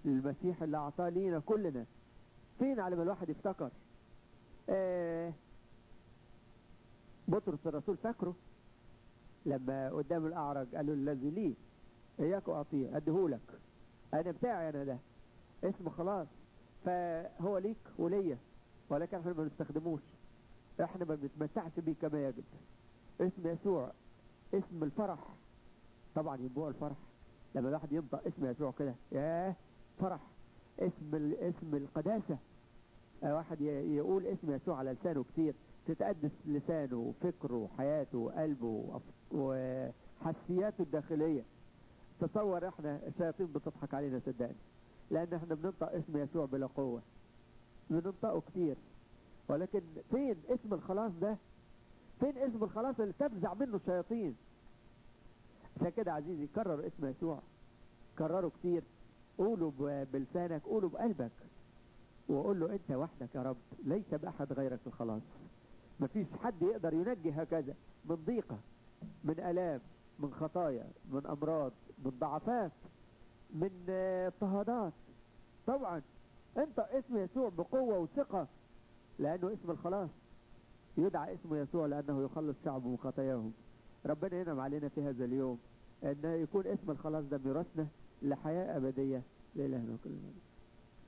المسيح اللي اعطاه لينا كلنا فين على ما الواحد يفتكر آه بطرس الرسول فاكره لما قدام الاعرج قال له الذي لي اياك اعطيه اديهولك انا بتاعي انا ده اسم خلاص فهو ليك وليا ولكن احنا ما بنستخدموش احنا ما بنتمتعش بيه كما يجب اسم يسوع اسم الفرح طبعا ينبوع الفرح لما الواحد ينطق اسم يسوع كده ياه فرح اسم ال- اسم القداسة آه، واحد ي- يقول اسم يسوع على لسانه كتير تتقدس لسانه وفكره وحياته وقلبه وأف- وحسياته الداخلية تصور احنا الشياطين بتضحك علينا صدقني لان احنا بننطق اسم يسوع بلا قوة بننطقه كتير ولكن فين اسم الخلاص ده فين اسم الخلاص اللي تفزع منه الشياطين عشان كده عزيزي كرر اسم يسوع كرره كتير قوله ب- بلسانك قوله بقلبك وقول له انت وحدك يا رب ليس باحد غيرك الخلاص مفيش حد يقدر ينجي هكذا من ضيقة من الام من خطايا من امراض من ضعفات من آه، اضطهادات طبعا انت اسم يسوع بقوة وثقة لانه اسم الخلاص يدعى اسم يسوع لانه يخلص شعبه من خطاياهم ربنا ينعم علينا في هذا اليوم ان يكون اسم الخلاص ده ميراثنا لحياة ابدية لإلهنا كل المجد